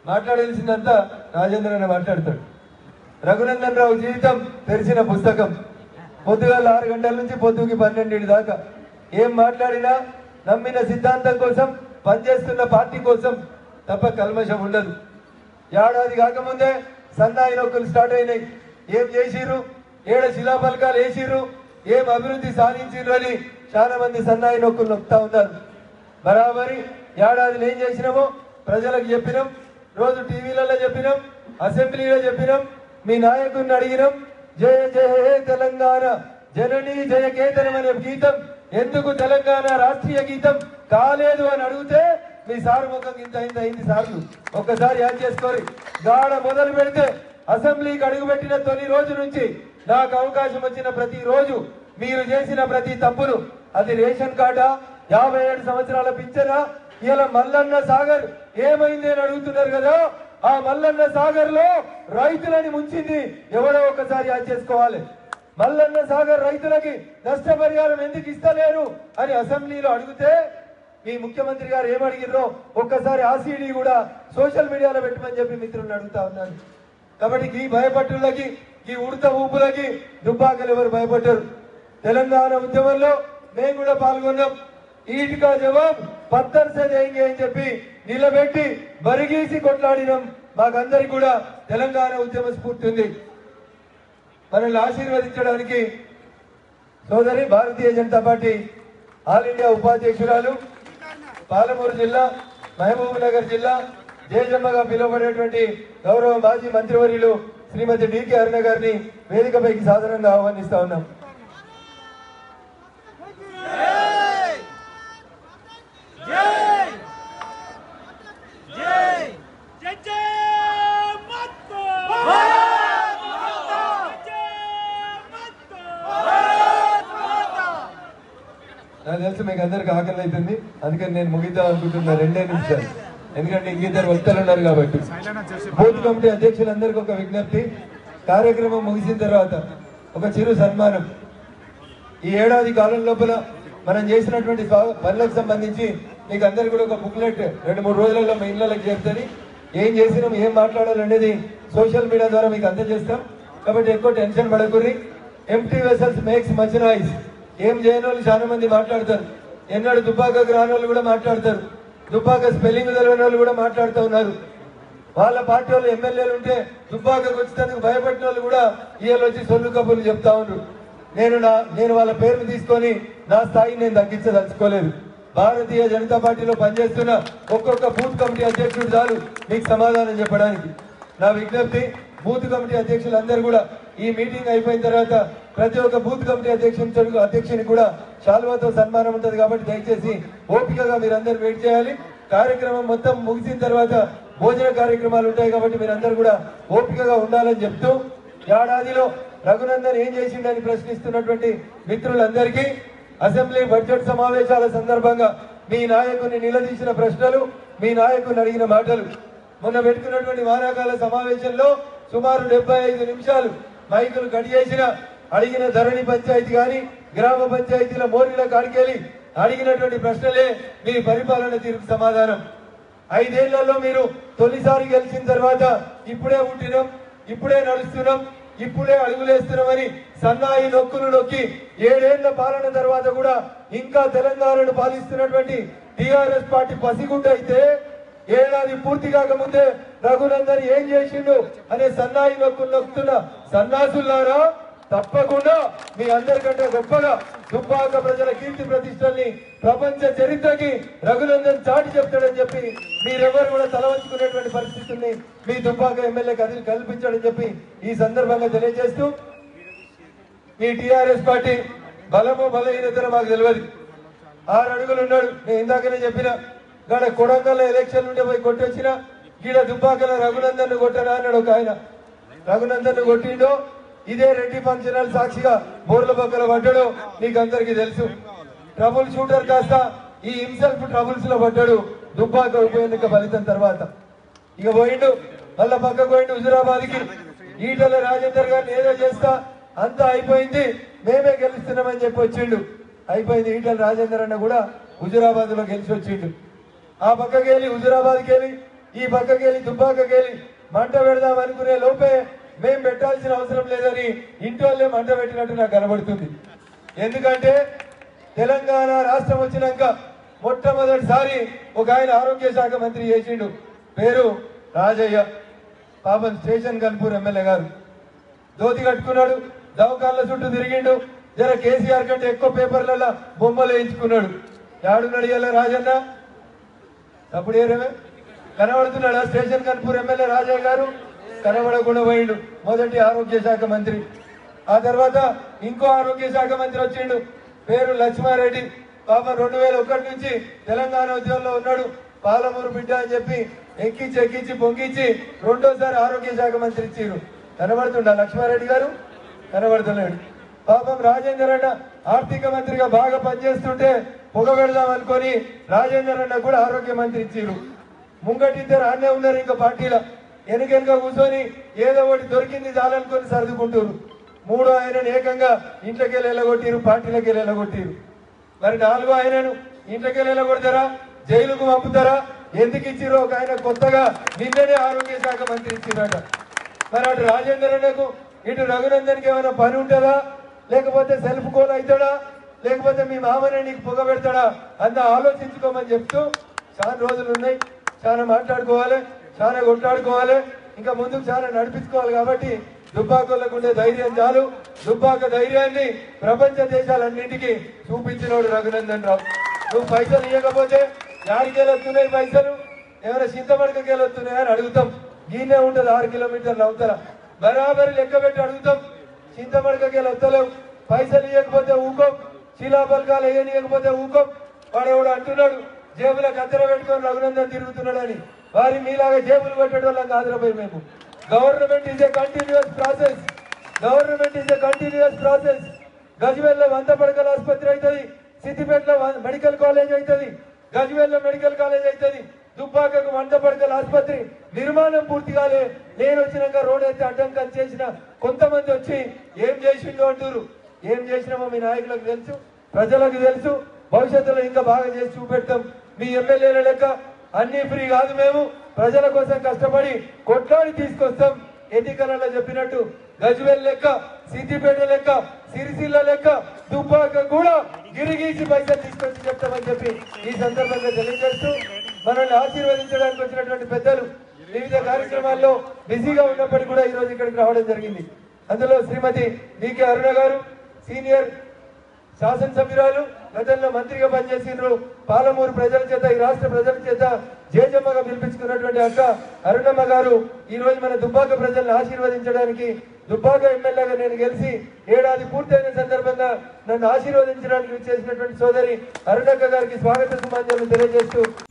మాట్లాడాల్సిందంతా రాజేంద్ర అన్న మాట్లాడతాడు రఘునందన్ రావు జీవితం తెరిచిన పుస్తకం పొద్దుగాల ఆరు గంటల నుంచి పొద్దుకి పన్నెండింటి దాకా ఏం మాట్లాడినా నమ్మిన సిద్ధాంతం కోసం పనిచేస్తున్న పార్టీ కోసం తప్ప కల్మషం ఉండదు ఏడాది కాకముందే సన్నాయి నొక్కులు స్టార్ట్ అయినాయి ఏం చేసిర్రు ఏడ శిలాఫలకాలు వేసిర్రు ఏం అభివృద్ధి సాధించిర్రు అని చాలా మంది సన్నాయి నొక్కులు నొక్కుతా ఉన్నారు బరాబరి ఏడాదిలో ఏం చేసినామో ప్రజలకు చెప్పినాం రోజు టీవీలలో చెప్పినాం అసెంబ్లీలో చెప్పినాం మీ నాయకుడిని అడిగినాం జయ జయ హే తెలంగాణ జననీ జయ కేతనం అనే గీతం ఎందుకు తెలంగాణ రాష్ట్రీయ గీతం కాలేదు అని అడిగితే మీ సారు ముఖం ఇంత అయింది అయింది సార్లు ఒక్కసారి యాడ్ చేసుకోరి గాఢ మొదలు పెడితే అసెంబ్లీకి అడుగుపెట్టిన తొలి రోజు నుంచి నాకు అవకాశం వచ్చిన ప్రతి రోజు మీరు చేసిన ప్రతి తప్పును అది రేషన్ కార్డా యాభై ఏడు సంవత్సరాల పింఛనా ఇలా మల్లన్న సాగర్ ఏమైంది అని అడుగుతున్నారు కదా ఆ మల్లన్న సాగర్ లో రైతులని ముంచింది ఎవరో ఒకసారి యాడ్ చేసుకోవాలి మల్లన్న సాగర్ రైతులకి నష్టపరిహారం ఎందుకు ఇస్తలేరు అని అసెంబ్లీలో అడిగితే మీ ముఖ్యమంత్రి గారు ఏమడిగిర్రో ఒక్కసారి ఆ సీడీ కూడా సోషల్ మీడియాలో పెట్టమని చెప్పి మిత్రులను అడుగుతా ఉన్నాను కాబట్టి ఈ భయపట్టులకి ఈ ఉడత ఊపులకి దుబ్బాకలు ఎవరు భయపడ్డారు తెలంగాణ ఉద్యమంలో మేము కూడా పాల్గొన్నాం ఈటికా జవాబ్ పత్తర్ సే దేంగే అని చెప్పి నిలబెట్టి బరిగీసి కొట్లాడినాం మాకందరికి కూడా తెలంగాణ ఉద్యమ స్ఫూర్తి ఉంది మనల్ని ఆశీర్వదించడానికి సోదరి భారతీయ జనతా పార్టీ ఆల్ ఇండియా ఉపాధ్యక్షురాలు పాలమూరు జిల్లా మహబూబ్ నగర్ జిల్లా జయజమ్మగా పిలువబడేటువంటి గౌరవ మాజీ మంత్రివర్యులు శ్రీమతి డికే అరుణ గారిని వేదికపైకి సాధారణంగా ఆహ్వానిస్తా ఉన్నాం జై జై మత్తు భారత్ మాతా జై మత్తు భారత్ మాతా నాకు తెలుసు మీకు అందరికి ఆకలి అవుతుంది అందుకని నేను ముగిద్దాం అనుకుంటున్నా రెండే నిమిషాలు ఎందుకంటే ఇంకిద్దరు వక్తలు ఉన్నారు కాబట్టి బూత్ కమిటీ అధ్యక్షులందరికీ ఒక విజ్ఞప్తి కార్యక్రమం ముగిసిన తర్వాత ఒక చిరు సన్మానం ఈ ఏడాది కాలం లోపల మనం చేసినటువంటి స్వా- పనులకు సంబంధించి మీకు అందరికి కూడా ఒక బుక్లెట్ రెండు మూడు రోజులలో మీ ఇళ్ళకి చేరుతుంది ఏం చేసినాం ఏం మాట్లాడాలనేది సోషల్ మీడియా ద్వారా మీకు అందజేస్తాం కాబట్టి ఎక్కువ టెన్షన్ పడకుర్రి empty vessels make much noise ఏం చేయని వాళ్ళు చాలా మంది మాట్లాడతారు ఎన్నడు దుబ్బాకకు రాని వాళ్ళు కూడా మాట్లాడతారు దుబ్బాక స్పెల్లింగ్ తెలియని వాళ్ళు కూడా మాట్లాడుతూ ఉన్నారు వాళ్ళ పార్టీ వాళ్ళు ఎమ్మెల్యేలు ఉంటే దుబ్బాకకు వచ్చేందుకు భయపడిన వాళ్ళు కూడా ఇవాళ వచ్చి సొల్లు కబుర్లు చెప్తా ఉన్నారు నేను నా నేను వాళ్ళ పేరును తీసుకొని నా స్థాయిని నేను తగ్గించదలుచుకోలేదు భారతీయ జనతా పార్టీలో పనిచేస్తున్న ఒక్కొక్క బూత్ కమిటీ అధ్యక్షుడు చాలు మీకు సమాధానం చెప్పడానికి నా విజ్ఞప్తి బూత్ కమిటీ అధ్యక్షులందరూ కూడా ఈ మీటింగ్ అయిపోయిన తర్వాత ప్రతి ఒక్క బూత్ కమిటీ అధ్యక్షుడు అధ్యక్షుని కూడా శాల్వాతో సన్మానం ఉంటుంది కాబట్టి దయచేసి ఓపికగా మీరందరూ వెయిట్ చేయాలి కార్యక్రమం మొత్తం ముగిసిన తర్వాత భోజన కార్యక్రమాలు ఉంటాయి కాబట్టి మీరందరూ కూడా ఓపికగా ఉండాలని చెప్తూ ఏడాదిలో రఘునందన్ ఏం చేసిండని ప్రశ్నిస్తున్నటువంటి మిత్రులందరికీ అసెంబ్లీ బడ్జెట్ సమావేశాల సందర్భంగా మీ నాయకుని నిలదీసిన ప్రశ్నలు మీ నాయకుని అడిగిన మాటలు మొన్న పెట్టుకున్నటువంటి వానాకాల సమావేశంలో సుమారు డెబ్బై ఐదు నిమిషాలు మైకులు కట్ చేసిన అడిగిన ధరణి పంచాయతీ గాని గ్రామ పంచాయతీల మోరీల కాడికెళ్ళి అడిగినటువంటి ప్రశ్నలే మీ పరిపాలన తీరుకు సమాధానం ఐదేళ్లలో మీరు తొలిసారి గెలిచిన తర్వాత ఇప్పుడే పుట్టినాం ఇప్పుడే నడుస్తున్నాం ఇప్పుడే అడుగులేస్తున్నామని సన్నాయి నొక్కులు నొక్కి ఏడేళ్ల పాలన తర్వాత కూడా ఇంకా తెలంగాణను పాలిస్తున్నటువంటి టిఆర్ఎస్ పార్టీ పసిగుడ్డ అయితే ఏడాది పూర్తి కాకముందే రఘునందన్ ఏం చేసిండు అనే సన్నాయి నొక్కులు నొక్కుతున్న సన్నాసులారా తప్పకుండా మీ అందరికంటే గొప్పగా దుబ్బాక ప్రజల కీర్తి ప్రతిష్టల్ని ప్రపంచ చరిత్రకి రఘునందన్ చాటి చెప్తాడని చెప్పి మీరెవరు కూడా తలవంచుకునేటువంటి పరిస్థితుల్ని మీ దుబ్బాక ఎమ్మెల్యే కదిలి కల్పించాడని చెప్పి ఈ సందర్భంగా తెలియజేస్తూ మీ టిఆర్ఎస్ పార్టీ బలము బలహీనతను మాకు తెలియదు ఆరు అడుగులు ఉన్నాడు నేను ఇందాకనే చెప్పిన గడ కొడంగల్ ఎలక్షన్ నుండి పోయి కొట్టొచ్చిన గీడ దుబ్బాకల రఘునందన్ కొట్టనా అన్నాడు ఒక ఆయన రఘునందన్ కొట్టిండో ఇదే రెడ్డి ఫంక్షన్ హాల్ సాక్షిగా బోర్ల పక్కల పడ్డాడు మీకు అందరికీ తెలుసు ట్రబుల్ షూటర్ కాస్త ఈ హింసెల్ఫ్ ట్రబుల్స్ లో పడ్డాడు దుబ్బాక ఉప ఎన్నిక ఫలితం తర్వాత ఇక పోయిండు మళ్ళా పక్కకు పోయిండు హుజురాబాద్ కి ఈటల రాజేందర్ గారిని ఏదో చేస్తా అంతా అయిపోయింది మేమే గెలుస్తున్నామని చెప్పి వచ్చిండు అయిపోయింది ఈటల రాజేందర్ అన్న కూడా హుజురాబాద్ లో గెలిచి వచ్చిండు ఆ పక్కకి వెళ్ళి హుజురాబాద్కి వెళ్ళి ఈ పక్కకెళ్ళి దుబ్బాకకెళ్ళి మంట పెడదాం అనుకునే లోపే మేం పెట్టాల్సిన అవసరం లేదని ఇంటి వాళ్ళే మంట పెట్టినట్టు నాకు కనబడుతుంది ఎందుకంటే తెలంగాణ రాష్ట్రం వచ్చినాక మొట్టమొదటిసారి ఒక ఆయన ఆరోగ్య శాఖ మంత్రి చేసిండు పేరు రాజయ్య పాపం స్టేషన్ కన్పూర్ ఎమ్మెల్యే గారు ధోతి కట్టుకున్నాడు దవకాళ్ళ చుట్టూ తిరిగిండు జర కేసీఆర్ కంటే ఎక్కువ పేపర్లలో బొమ్మలు వేయించుకున్నాడు యాడున్నాడు ఇవాళ రాజన్న అప్పుడు ఏరేమే కనబడుతున్నాడు స్టేషన్ కన్పూర్ ఎమ్మెల్యే రాజయ్య గారు కనబడకుండా పోయిండు మొదటి ఆరోగ్య శాఖ మంత్రి ఆ తర్వాత ఇంకో ఆరోగ్య శాఖ మంత్రి వచ్చిండు పేరు లక్ష్మారెడ్డి పాపం రెండు వేల ఒకటి నుంచి తెలంగాణ ఉద్యమంలో ఉన్నాడు పాలమూరు బిడ్డ అని చెప్పి ఎక్కించి ఎక్కించి పొంగిచ్చి రెండోసారి ఆరోగ్య శాఖ మంత్రి ఇచ్చిరు కనబడుతుండ లక్ష్మారెడ్డి గారు కనబడుతున్నాడు పాపం రాజేందర్ అన్న ఆర్థిక మంత్రిగా బాగా పనిచేస్తుంటే పొగ పెడదాం అనుకొని రాజేందర్ అన్న కూడా ఆరోగ్య మంత్రి ఇచ్చిరు ముంగటి ఇద్దరు ఆన్నే ఉన్నారు ఇంకా పార్టీలో వెనుకెనుక కూర్చొని ఏదో ఒకటి దొరికింది చాలనుకొని సర్దుకుంటారు మూడో ఆయనను ఏకంగా ఇంట్లోకి వెళ్ళి వెళ్ళగొట్టిరు పార్టీలోకి వెళ్ళి వెళ్ళగొట్టిరు మరి నాలుగో ఆయనను ఇంట్లోకి వెళ్ళి వెళ్ళగొడతారా జైలుకు పంపుతారా ఎందుకు ఇచ్చిరో ఒక ఆయన కొత్తగా నిన్ననే ఆరోగ్య శాఖ మంత్రి ఇచ్చిరట మరి అటు రాజేందర్ అన్నకు ఇటు రఘునందన్కి ఏమైనా పని ఉంటుందా లేకపోతే సెల్ఫ్ కోల్ అవుతాడా లేకపోతే మీ మామనే నీకు పొగ పెడతాడా అంత ఆలోచించుకోమని చెప్తూ చాలా రోజులు ఉన్నాయి చాలా మాట్లాడుకోవాలి చాలా కొట్లాడుకోవాలి ఇంకా ముందుకు చాలా నడిపించుకోవాలి కాబట్టి దుబ్బాకలకు ఉండే ధైర్యం చాలు దుబ్బాక ధైర్యాన్ని ప్రపంచ దేశాలన్నింటికి చూపించినోడు రఘునందన్ రావు నువ్వు పైసలు ఇవ్వకపోతే యాడికి వస్తున్నాయి పైసలు ఏమైనా చింతమడకకి వస్తున్నాయా అని అడుగుతాం ఈయనే ఉంటది ఆరు కిలోమీటర్లు అవతల బరాబరి లెక్క పెట్టి అడుగుతాం చింతమడకకి వస్తలేవు పైసలు ఇవ్వకపోతే ఊకోం శిలా బల్గాలు వేయనియకపోతే ఊకోం వాడు ఎవడు అంటున్నాడు జేబులో కత్తెర పెట్టుకొని రఘునందన్ తిరుగుతున్నాడని వారి మీలాగా జేబులు పెట్టడం వాళ్ళం కాదురపోయి మేము government is a continuous process government is a continuous process గజ్వేల్లో వంద పడకల ఆసుపత్రి అవుతుంది సిద్దిపేటలో వ- మెడికల్ కాలేజ్ అవుతుంది గజ్వేల్లో మెడికల్ కాలేజ్ అవుతుంది దుబ్బాకకు వంద పడకల ఆసుపత్రి నిర్మాణం పూర్తి కాలే నేను వచ్చినాక రోడ్ అయితే అడ్డంకం చేసిన కొంతమంది వచ్చి ఏం చేసిండు అంటారు ఏం చేసినామో మీ నాయకులకు తెలుసు ప్రజలకు తెలుసు భవిష్యత్తులో ఇంకా బాగా చేసి చూపెడతాం మీ ఎమ్మెల్యేల లెక్క అన్ని ఫ్రీ కాదు మేము ప్రజల కోసం కష్టపడి కొట్లాడి తీసుకొస్తాం ఎన్నికలలో చెప్పినట్టు గజ్వేల్ లెక్క సిద్దిపేట లెక్క సిరిసిల్ల లెక్క దుబ్బాక కూడా గిరిగీసి పైసలు తీసుకొచ్చి చెప్తామని చెప్పి ఈ సందర్భంగా తెలియజేస్తూ మనల్ని ఆశీర్వదించడానికి వచ్చినటువంటి పెద్దలు వివిధ కార్యక్రమాల్లో బిజీగా ఉన్నప్పటికీ కూడా ఈ రోజు ఇక్కడికి రావడం జరిగింది అందులో శ్రీమతి డికే అరుణ గారు సీనియర్ శాసనసభ్యురాలు గతంలో మంత్రిగా పనిచేసిండ్రు పాలమూరు ప్రజల చేత ఈ రాష్ట్ర ప్రజల చేత జేజమ్మగా పిలిపించుకున్నటువంటి అక్క అరుణమ్మ గారు ఈ రోజు మన దుబ్బాక ప్రజలను ఆశీర్వదించడానికి దుబ్బాక ఎమ్మెల్యేగా నేను గెలిచి ఏడాది పూర్తయిన సందర్భంగా నన్ను ఆశీర్వదించడానికి చేసినటువంటి సోదరి అరుణక్క గారికి స్వాగత సుమాంజలు తెలియజేస్తూ